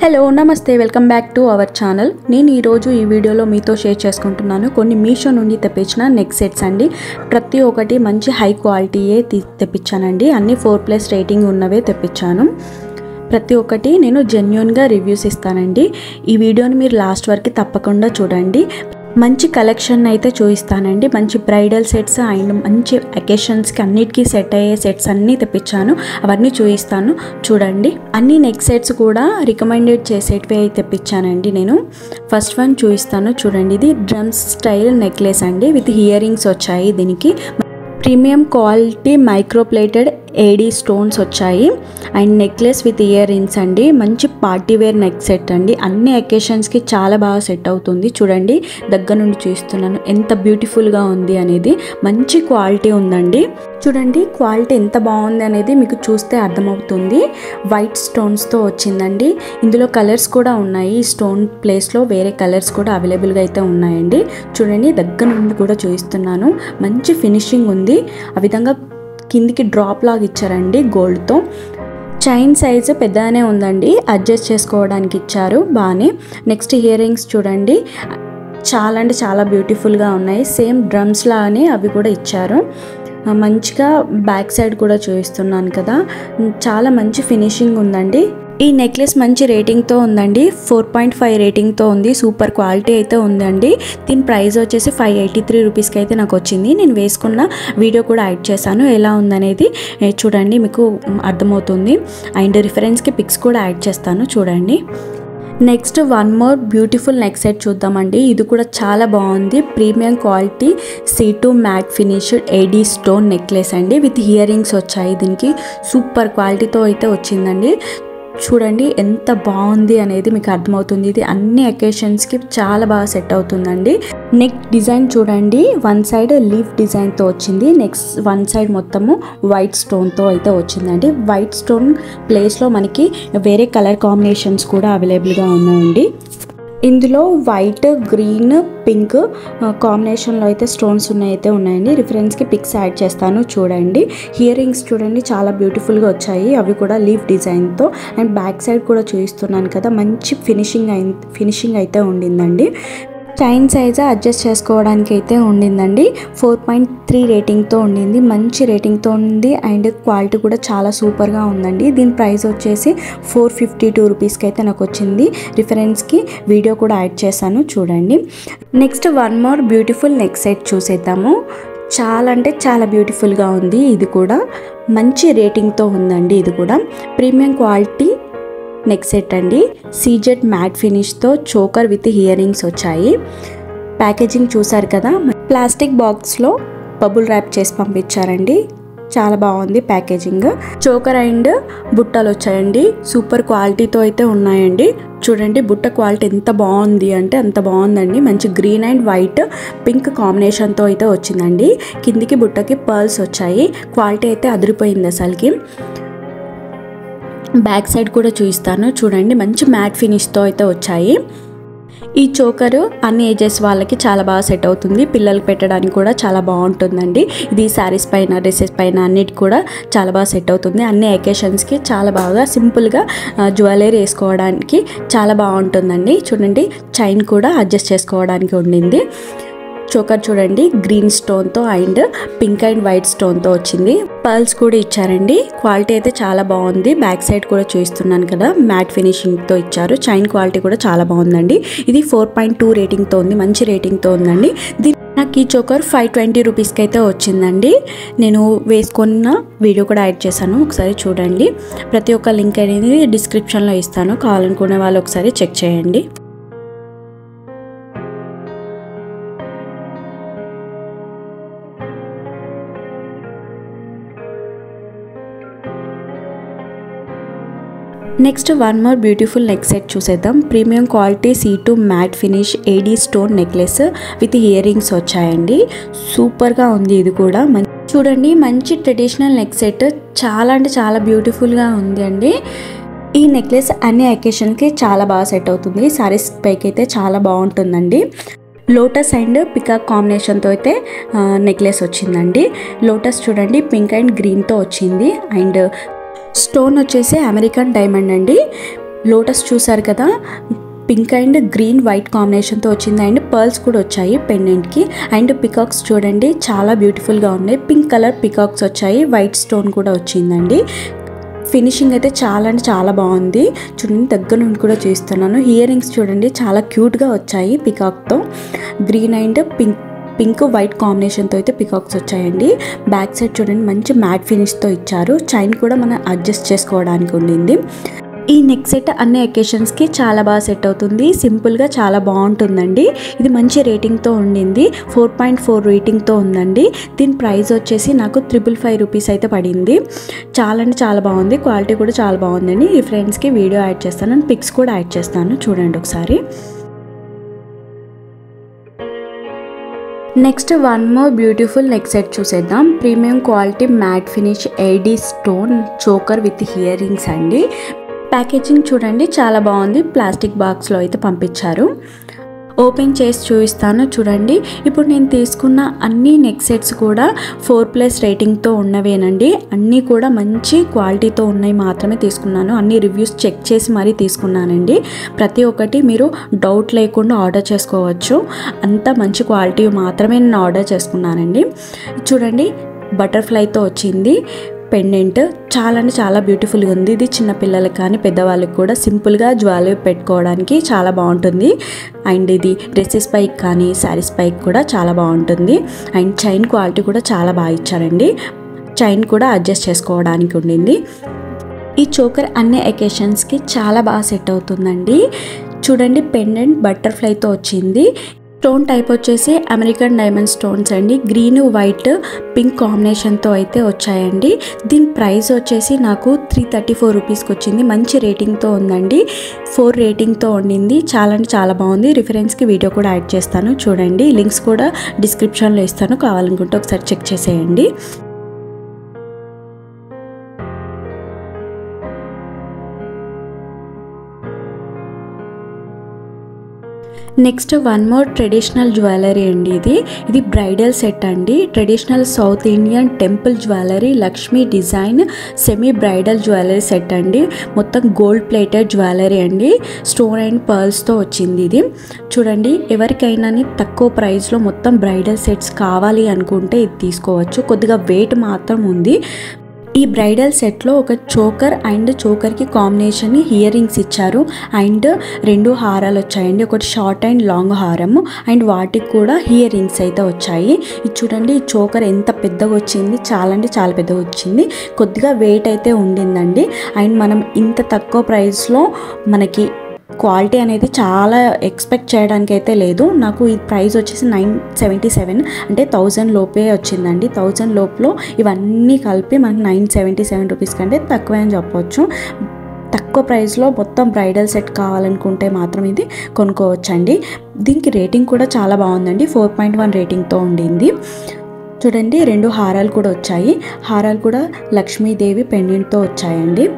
hello నమస్తే welcome back to our channel నేను ఈరోజు ఈ వీడియోలో మీతో షేర్ చేసుకుంటున్నాను కొన్ని మీషో నుండి తెప్పించిన నెక్ సెట్స్ అండి ప్రతి ఒక్కటి మంచి హై క్వాలిటీయే తీ తెప్పించానండి అన్ని ఫోర్ ప్లస్ రేటింగ్ ఉన్నవే తెప్పించాను ప్రతి ఒక్కటి నేను జెన్యున్గా రివ్యూస్ ఇస్తానండి ఈ వీడియోని మీరు లాస్ట్ వరకు తప్పకుండా చూడండి మంచి కలెక్షన్ అయితే చూపిస్తానండి మంచి బ్రైడల్ సెట్స్ అండ్ మంచి అకేషన్స్కి అన్నిటికీ సెట్ అయ్యే సెట్స్ అన్నీ తెప్పించాను అవన్నీ చూపిస్తాను చూడండి అన్ని నెక్ సెట్స్ కూడా రికమెండెడ్ చేసేటివి అయితే తెప్పించానండి నేను ఫస్ట్ వన్ చూపిస్తాను చూడండి ఇది డ్రమ్స్ స్టైల్ నెక్లెస్ అండి విత్ ఇయర్ రింగ్స్ వచ్చాయి దీనికి premium quality microplated AD stones వచ్చాయి and necklace with ear rings అండి మంచి పార్టీ వేర్ నెక్ సెట్ అండి అన్ని అకేషన్స్కి చాలా బాగా సెట్ అవుతుంది చూడండి దగ్గర నుండి చూస్తున్నాను ఎంత బ్యూటిఫుల్గా ఉంది అనేది మంచి క్వాలిటీ ఉందండి చూడండి క్వాలిటీ ఎంత బాగుంది అనేది మీకు చూస్తే అర్థమవుతుంది వైట్ స్టోన్స్తో వచ్చిందండి ఇందులో కలర్స్ కూడా ఉన్నాయి ఈ స్టోన్ ప్లేస్లో వేరే కలర్స్ కూడా అవైలబుల్గా అయితే ఉన్నాయండి చూడండి దగ్గర నుండి కూడా చూపిస్తున్నాను మంచి ఫినిషింగ్ ఉంది ఆ విధంగా కిందికి డ్రాప్ లాగా ఇచ్చారండి గోల్డ్తో చైన్ సైజు పెద్దగానే ఉందండి అడ్జస్ట్ చేసుకోవడానికి ఇచ్చారు బాగానే నెక్స్ట్ ఇయర్ రింగ్స్ చూడండి చాలా అంటే చాలా బ్యూటిఫుల్గా ఉన్నాయి సేమ్ డ్రమ్స్ లాగానే అవి కూడా ఇచ్చారు మంచిగా బ్యాక్ సైడ్ కూడా చూపిస్తున్నాను కదా చాలా మంచి ఫినిషింగ్ ఉందండి ఈ నెక్లెస్ మంచి రేటింగ్తో ఉందండి ఫోర్ పాయింట్ ఫైవ్ రేటింగ్తో ఉంది సూపర్ క్వాలిటీ అయితే ఉందండి దీని ప్రైస్ వచ్చేసి ఫైవ్ ఎయిటీ త్రీ రూపీస్కి అయితే నాకు వచ్చింది నేను వేసుకున్న వీడియో కూడా యాడ్ చేశాను ఎలా ఉందనేది ఏ, చూడండి మీకు అర్థమవుతుంది అండ్ రిఫరెన్స్కి పిక్స్ కూడా యాడ్ చేస్తాను చూడండి next one more beautiful neck set చూద్దామండి ఇది కూడా చాలా బాగుంది premium quality C two matte finished AD stone necklace అండి విత్ ఇయర్ రింగ్స్ వచ్చాయి దీనికి సూపర్ క్వాలిటీతో అయితే వచ్చిందండి చూడండి ఎంత బాగుంది అనేది మీకు అర్థమవుతుంది ఇది అన్ని అకేషన్స్కి చాలా బాగా సెట్ అవుతుందండి నెక్ డిజైన్ చూడండి వన్ సైడ్ లీఫ్ డిజైన్తో వచ్చింది నెక్స్ట్ వన్ సైడ్ మొత్తము వైట్ స్టోన్తో అయితే వచ్చిందండి వైట్ స్టోన్ ప్లేస్లో మనకి వేరే కలర్ కాంబినేషన్స్ కూడా అవైలబుల్గా ఉన్నాయండి ఇందులో వైట్ గ్రీన్ పింక్ కాంబినేషన్లో అయితే స్టోన్స్ ఉన్నాయి అయితే ఉన్నాయండి రిఫరెన్స్కి పిక్స్ యాడ్ చేస్తాను చూడండి ఇయర్ రింగ్స్ చూడండి చాలా బ్యూటిఫుల్గా వచ్చాయి అవి కూడా లీఫ్ డిజైన్తో అండ్ బ్యాక్ సైడ్ కూడా చూపిస్తున్నాను కదా మంచి ఫినిషింగ్ అయి ఫినిషింగ్ అయితే ఉండిందండి చైన్ సైజ్ అడ్జస్ట్ చేసుకోవడానికి అయితే ఉండిందండి ఫోర్ పాయింట్ త్రీ రేటింగ్తో ఉండింది మంచి రేటింగ్తో ఉంది అండ్ క్వాలిటీ కూడా చాలా సూపర్గా ఉందండి దీని ప్రైస్ వచ్చేసి ఫోర్ ఫిఫ్టీ టూ రూపీస్కి అయితే నాకు వచ్చింది రిఫరెన్స్కి వీడియో కూడా యాడ్ చేశాను చూడండి next one more beautiful neck set చూసేద్దాము చాలా అంటే చాలా బ్యూటిఫుల్గా ఉంది ఇది కూడా మంచి రేటింగ్తో ఉందండి ఇది కూడా ప్రీమియం క్వాలిటీ నెక్ సెట్ అండి సీజెడ్ మ్యాట్ ఫినిష్తో చోకర్ విత్ ఇయర్ రింగ్స్ వచ్చాయి ప్యాకేజింగ్ చూసారు కదా ప్లాస్టిక్ బాక్స్లో బబుల్ ర్యాప్ చేసి పంపించారండి చాలా బాగుంది ప్యాకేజింగ్ చోకర్ అండ్ బుట్టలు వచ్చాయండి సూపర్ క్వాలిటీతో అయితే ఉన్నాయండి చూడండి బుట్ట క్వాలిటీ ఎంత బాగుంది అంటే అంత బాగుందండి మంచి గ్రీన్ అండ్ వైట్ పింక్ కాంబినేషన్తో అయితే వచ్చిందండి కిందికి బుట్టకి పర్ల్స్ వచ్చాయి క్వాలిటీ అయితే అదిరిపోయింది అసలుకి బ్యాక్ సైడ్ కూడా చూపిస్తాను చూడండి మంచి మ్యాట్ ఫినిష్తో అయితే వచ్చాయి ఈ చోకరు అన్ని ఏజెస్ వాళ్ళకి చాలా బాగా సెట్ అవుతుంది పిల్లలకి పెట్టడానికి కూడా చాలా బాగుంటుందండి ఇది శారీస్ పైన డ్రెస్సెస్ పైన అన్నిటి కూడా చాలా బాగా సెట్ అవుతుంది అన్ని అకేషన్స్కి చాలా బాగా సింపుల్గా జ్యువెలరీ వేసుకోవడానికి చాలా బాగుంటుందండి చూడండి చైన్ కూడా అడ్జస్ట్ చేసుకోవడానికి ఉండింది చోకర్ చూడండి గ్రీన్ స్టోన్తో అండ్ పింక్ అండ్ వైట్ స్టోన్తో వచ్చింది పర్ల్స్ కూడా ఇచ్చారండి క్వాలిటీ అయితే చాలా బాగుంది బ్యాక్ సైడ్ కూడా చూపిస్తున్నాను కదా మ్యాట్ ఫినిషింగ్తో ఇచ్చారు చైన్ క్వాలిటీ కూడా చాలా బాగుందండి ఇది ఫోర్ పాయింట్ టూ రేటింగ్తో ఉంది మంచి రేటింగ్తో ఉందండి దీని నాకు ఈ చోకర్ ఫైవ్ ట్వంటీ రూపీస్కి అయితే వచ్చిందండి నేను వేసుకున్న వీడియో కూడా యాడ్ చేశాను ఒకసారి చూడండి ప్రతి ఒక్క లింక్ అనేది డిస్క్రిప్షన్లో ఇస్తాను కావాలనుకునే వాళ్ళు ఒకసారి చెక్ చేయండి next one more beautiful neck set చూసేద్దాం premium quality C two matte finish AD stone necklace with ear rings వచ్చాయండి సూపర్గా ఉంది ఇది కూడా మం- చూడండి మంచి ట్రెడిషనల్ నెక్ సెట్ చాలా అంటే చాలా బ్యూటిఫుల్గా ఉంది అండి ఈ నెక్లెస్ అన్ని అకేషన్కి చాలా బాగా సెట్ అవుతుంది సారీస్ పైకి అయితే చాలా బాగుంటుందండి లోటస్ అండ్ పికాక్ కాంబినేషన్తో అయితే నెక్లెస్ వచ్చిందండి లోటస్ చూడండి పింక్ అండ్ గ్రీన్తో వచ్చింది అండ్ స్టోన్ వచ్చేసి అమెరికన్ డైమండ్ అండి లోటస్ చూసారు కదా పింక్ అండ్ గ్రీన్ వైట్ కాంబినేషన్తో వచ్చింది అండ్ పర్ల్స్ కూడా వచ్చాయి పెండెంట్కి అండ్ పికాక్స్ చూడండి చాలా బ్యూటిఫుల్గా ఉన్నాయి పింక్ కలర్ పికాక్స్ వచ్చాయి వైట్ స్టోన్ కూడా వచ్చిందండి ఫినిషింగ్ అయితే చాలా అంటే చాలా బాగుంది చూడండి దగ్గర నుండి కూడా చూస్తున్నాను ఇయర్ రింగ్స్ చూడండి చాలా క్యూట్గా వచ్చాయి పికాక్తో green and pink pink white కాంబినేషన్తో అయితే పికాక్స్ వచ్చాయండి బ్యాక్ సైడ్ చూడండి మంచి మ్యాట్ ఫినిష్తో ఇచ్చారు చైన్ కూడా మనం అడ్జస్ట్ చేసుకోవడానికి ఉండింది ఈ నెక్ సెట్ అన్ని అకేషన్స్కి చాలా బాగా సెట్ అవుతుంది సింపుల్గా చాలా బాగుంటుందండి ఇది మంచి రేటింగ్తో ఉండింది ఫోర్ పాయింట్ ఫోర్ రేటింగ్తో ఉందండి దీని ప్రైస్ వచ్చేసి నాకు త్రిపుల్ ఫైవ్ రూపీస్ అయితే పడింది చాలా అంటే చాలా బాగుంది క్వాలిటీ కూడా చాలా బాగుందండి ఈ ఫ్రెండ్స్కి వీడియో యాడ్ చేస్తాను అండ్ పిక్స్ కూడా యాడ్ చేస్తాను చూడండి ఒకసారి next one more beautiful neck set చూసేద్దాం premium quality matte finish AD stone choker with ear rings అండి ప్యాకేజింగ్ చూడండి చాలా బాగుంది ప్లాస్టిక్ బాక్స్లో అయితే పంపించారు ఓపెన్ చేసి చూపిస్తాను చూడండి ఇప్పుడు నేను తీసుకున్న అన్ని నెక్ సెట్స్ కూడా ఫోర్ ప్లస్ రేటింగ్తో ఉన్నవేనండి అన్నీ కూడా మంచి క్వాలిటీతో ఉన్నాయి మాత్రమే తీసుకున్నాను అన్ని రివ్యూస్ చెక్ చేసి మరీ తీసుకున్నానండి ప్రతి ఒక్కటి మీరు డౌట్ లేకుండా ఆర్డర్ చేసుకోవచ్చు అంత మంచి క్వాలిటీ మాత్రమే నేను ఆర్డర్ చేసుకున్నానండి చూడండి బటర్ఫ్లైతో వచ్చింది పెండెంట్ చాలా అంటే చాలా బ్యూటిఫుల్గా ఉంది ఇది చిన్న పిల్లలకి కానీ పెద్దవాళ్ళకి కూడా సింపుల్గా జ్యువెలరీ పెట్టుకోవడానికి చాలా బాగుంటుంది అండ్ ఇది డ్రెస్సెస్ పైకి కానీ శారీస్ పైకి కూడా చాలా బాగుంటుంది అండ్ చైన్ క్వాలిటీ కూడా చాలా బాగా ఇచ్చారండి చైన్ కూడా అడ్జస్ట్ చేసుకోవడానికి ఉండింది ఈ చోకర్ అన్ని ఎకేషన్స్కి చాలా బాగా సెట్ అవుతుందండి చూడండి పెండెంట్ బటర్ఫ్లైతో వచ్చింది స్టోన్ టైప్ వచ్చేసి అమెరికన్ డైమండ్ స్టోన్స్ అండి గ్రీన్ వైట్ పింక్ కాంబినేషన్తో అయితే వచ్చాయండి దీని ప్రైస్ వచ్చేసి నాకు త్రీ థర్టీ ఫోర్ రూపీస్కి వచ్చింది మంచి రేటింగ్తో ఉందండి ఫోర్ రేటింగ్తో ఉండింది చాలా అంటే చాలా బాగుంది రిఫరెన్స్కి వీడియో కూడా యాడ్ చేస్తాను చూడండి లింక్స్ కూడా డిస్క్రిప్షన్లో ఇస్తాను కావాలనుకుంటే ఒకసారి చెక్ చేసేయండి next one more traditional jewellery అండి ఇది ఇది బ్రైడల్ సెట్ అండి traditional south Indian temple jewellery Lakshmi design semi bridal jewellery set అండి మొత్తం గోల్డ్ ప్లేటెడ్ జ్యువెలరీ అండి స్టోన్ అండ్ పర్ల్స్తో వచ్చింది ఇది చూడండి ఎవరికైనా తక్కువ ప్రైస్లో మొత్తం బ్రైడల్ సెట్స్ కావాలి అనుకుంటే ఇది తీసుకోవచ్చు కొద్దిగా వెయిట్ మాత్రం ఉంది ఈ బ్రైడల్ సెట్లో ఒక చోకర్ అండ్ చోకర్కి కాంబినేషన్ ఇయర్ రింగ్స్ ఇచ్చారు అండ్ రెండు హారాలు వచ్చాయండి ఒకటి షార్ట్ అండ్ లాంగ్ హారం అండ్ వాటికి కూడా ఇయర్ రింగ్స్ అయితే వచ్చాయి ఇది చూడండి ఈ చోకర్ ఎంత పెద్దగా వచ్చింది చాలా అంటే చాలా పెద్దగా వచ్చింది కొద్దిగా వెయిట్ అయితే ఉండిందండి అండ్ మనం ఇంత తక్కువ ప్రైస్లో మనకి క్వాలిటీ అనేది చాలా ఎక్స్పెక్ట్ చేయడానికి అయితే లేదు నాకు ఈ ప్రైస్ వచ్చేసి నైన్ సెవెంటీ సెవెన్ అంటే థౌజండ్ లోపే వచ్చిందండి థౌజండ్ లోపల ఇవన్నీ కలిపి మనకి నైన్ సెవెంటీ సెవెన్ రూపీస్ కంటే తక్కువే అని చెప్పొచ్చు తక్కువ ప్రైస్లో మొత్తం బ్రైడల్ సెట్ కావాలనుకుంటే మాత్రం ఇది కొనుక్కోవచ్చండి దీనికి రేటింగ్ కూడా చాలా బాగుందండి ఫోర్ పాయింట్ వన్ రేటింగ్తో ఉండింది చూడండి రెండు హారాలు కూడా వచ్చాయి హారాలు కూడా లక్ష్మీదేవి పెండెంట్తో వచ్చాయండి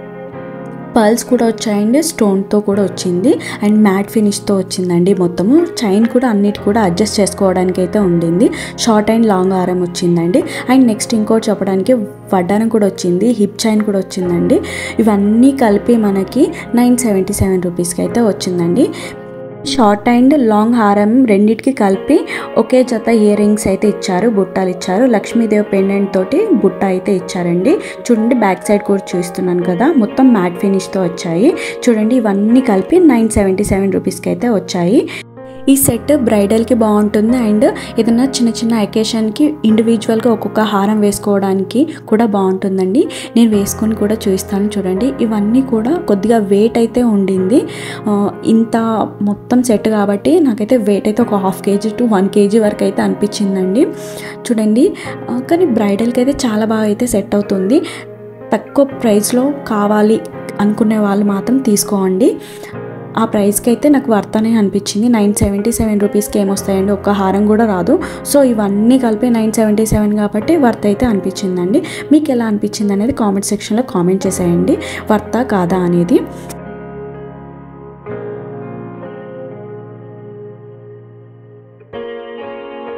పర్ల్స్ కూడా వచ్చాయండి స్టోన్తో కూడా వచ్చింది అండ్ మ్యాట్ ఫినిష్తో వచ్చిందండి మొత్తము చైన్ కూడా అన్నిటి కూడా అడ్జస్ట్ చేసుకోవడానికి అయితే ఉండింది షార్ట్ అండ్ లాంగ్ హారం వచ్చిందండి అండ్ నెక్స్ట్ ఇంకోటి చెప్పడానికి వడ్డానం కూడా వచ్చింది హిప్ చైన్ కూడా వచ్చిందండి ఇవన్నీ కలిపి మనకి నైన్ సెవెంటీ సెవెన్ రూపీస్కి అయితే వచ్చిందండి షార్ట్ అండ్ లాంగ్ హారం రెండిటికి కలిపి ఒకే జత ఇయర్ రింగ్స్ అయితే ఇచ్చారు బుట్టాలు ఇచ్చారు లక్ష్మీదేవి పెండెంట్ తోటి బుట్ట అయితే ఇచ్చారండి చూడండి బ్యాక్ సైడ్ కూడా చూస్తున్నాను కదా మొత్తం మ్యాట్ ఫినిష్తో వచ్చాయి చూడండి ఇవన్నీ కలిపి నైన్ సెవెంటీ సెవెన్ రూపీస్కి అయితే వచ్చాయి ఈ సెట్ బ్రైడల్కి బాగుంటుంది అండ్ ఏదైనా చిన్న చిన్న అకేషన్కి ఇండివిజువల్గా ఒక్కొక్క హారం వేసుకోవడానికి కూడా బాగుంటుందండి నేను వేసుకొని కూడా చూపిస్తాను చూడండి ఇవన్నీ కూడా కొద్దిగా వెయిట్ అయితే ఉండింది ఆ, ఇంత మొత్తం సెట్ కాబట్టి నాకైతే వెయిట్ అయితే ఒక half KG to one KG వరకు అయితే అనిపించిందండి చూడండి ఆ, కానీ బ్రైడల్కి అయితే చాలా బాగా అయితే సెట్ అవుతుంది తక్కువ ప్రైస్లో కావాలి అనుకునే వాళ్ళు మాత్రం తీసుకోండి ఆ ప్రైస్కి అయితే నాకు వర్త్ అనే అనిపించింది నైన్ సెవెంటీ సెవెన్ రూపీస్కి ఏమొస్తాయండి ఒక్క హారం కూడా రాదు సో ఇవన్నీ కలిపి నైన్ సెవెంటీ సెవెన్ కాబట్టి వర్త్ అయితే అనిపించిందండి మీకు ఎలా అనిపించింది అనేది కామెంట్ సెక్షన్లో కామెంట్ చేసేయండి వర్తా కాదా అనేది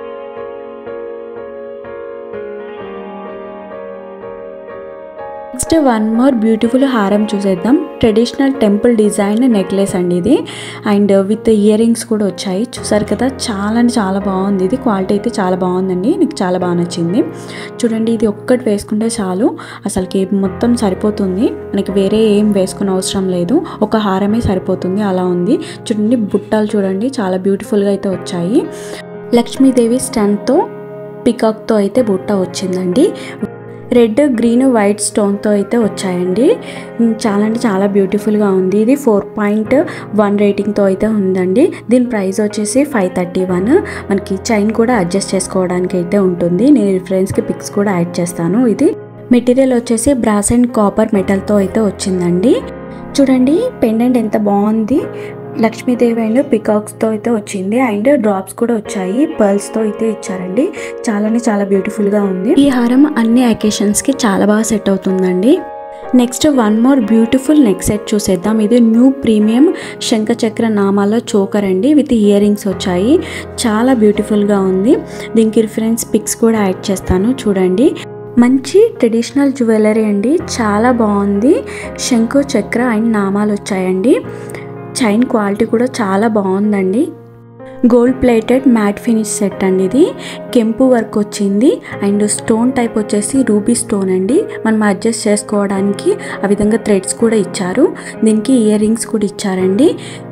next next one more beautiful హారం చూసేద్దాం ట్రెడిషనల్ టెంపుల్ డిజైన్ నెక్లెస్ అండి ఇది అండ్ విత్ ఇయర్ రింగ్స్ కూడా వచ్చాయి చూసారు కదా చాలా అంటే చాలా బాగుంది ఇది క్వాలిటీ అయితే చాలా బాగుందండి నాకు చాలా బాగా నచ్చింది చూడండి ఇది ఒక్కటి వేసుకుంటే చాలు అసలుకి మొత్తం సరిపోతుంది మనకి వేరే ఏం వేసుకునే అవసరం లేదు ఒక హారమే సరిపోతుంది అలా ఉంది చూడండి బుట్టాలు చూడండి చాలా బ్యూటిఫుల్గా అయితే వచ్చాయి లక్ష్మీదేవి స్టన్తో పికాక్తో అయితే బుట్ట వచ్చిందండి రెడ్ గ్రీన్ వైట్ స్టోన్తో అయితే వచ్చాయండి ఉమ్, చాలా అంటే చాలా బ్యూటిఫుల్గా ఉంది ఇది ఫోర్ పాయింట్ వన్ రేటింగ్తో అయితే ఉందండి దీని ప్రైస్ వచ్చేసి ఫైవ్ థర్టీ వన్ మనకి చైన్ కూడా అడ్జస్ట్ చేసుకోవడానికి అయితే ఉంటుంది నేను రిఫరెన్స్కి పిక్స్ కూడా యాడ్ చేస్తాను ఇది మెటీరియల్ వచ్చేసి బ్రాస్ అండ్ కాపర్ మెటల్తో అయితే వచ్చిందండి చూడండి పెండెంట్ ఎంత బాగుంది లక్ష్మీదేవి అండ్ పికాక్స్తో అయితే వచ్చింది అండ్ డ్రాప్స్ కూడా వచ్చాయి పర్ల్స్తో అయితే ఇచ్చారండి చాలానే చాలా బ్యూటిఫుల్గా ఉంది ఈ హారం అన్ని అకేషన్స్కి చాలా బాగా సెట్ అవుతుందండి next one more beautiful neck set చూసేద్దాం ఇది న్యూ ప్రీమియం శంఖచక్ర నామాల చోకర్ అండి విత్ ఇయర్ రింగ్స్ వచ్చాయి చాలా బ్యూటిఫుల్గా ఉంది దీనికి రిఫరెన్స్ పిక్స్ కూడా యాడ్ చేస్తాను చూడండి మంచి ట్రెడిషనల్ జ్యువెలరీ అండి చాలా బాగుంది శంఖు చక్ర అండ్ నామాలు వచ్చాయండి చైన్ క్వాలిటీ కూడా చాలా బాగుందండి gold plated matte finish set అండి ఇది కెంపు వర్క్ వచ్చింది అండ్ స్టోన్ టైప్ వచ్చేసి రూబీ స్టోన్ అండి మనం అడ్జస్ట్ చేసుకోవడానికి ఆ విధంగా థ్రెడ్స్ కూడా ఇచ్చారు దీనికి ఇయర్ రింగ్స్ కూడా ఇచ్చారండి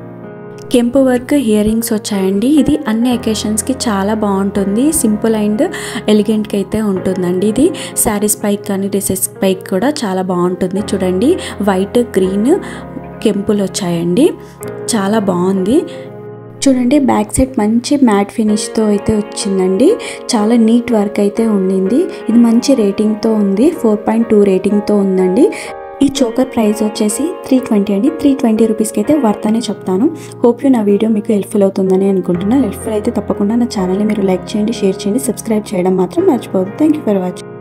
కెంపు వర్క్ ఇయర్ రింగ్స్ వచ్చాయండి ఇది అన్ని అకేషన్స్కి చాలా బాగుంటుంది సింపుల్ అండ్ ఎలిగెంట్గా అయితే ఉంటుందండి ఇది శారీస్ పైకి కానీ డ్రెస్సెస్ పైకి కూడా చాలా బాగుంటుంది చూడండి వైట్ గ్రీన్ కెంపులు వచ్చాయండి చాలా బాగుంది చూడండి బ్యాక్ సైడ్ మంచి మ్యాట్ ఫినిష్తో అయితే వచ్చిందండి చాలా నీట్ వర్క్ అయితే ఉండింది ఇది మంచి రేటింగ్తో ఉంది ఫోర్ పాయింట్ టూ రేటింగ్తో ఉందండి ఈ చోకర్ ప్రైస్ వచ్చేసి త్రీ ట్వంటీ అండి త్రీ ట్వంటీ రూపీస్కి అయితే వర్త్ అనే చెప్తాను హోప్ యూ నా వీడియో మీకు హెల్ప్ఫుల్ అవుతుందని అనుకుంటున్నాను హెల్ప్ఫుల్ అయితే తప్పకుండా నా ఛానల్ని మీరు లైక్ చేయండి షేర్ చేయండి సబ్స్క్రైబ్ చేయడం మాత్రం మర్చిపోవద్దు థ్యాంక్ యూ ఫర్ వాచింగ్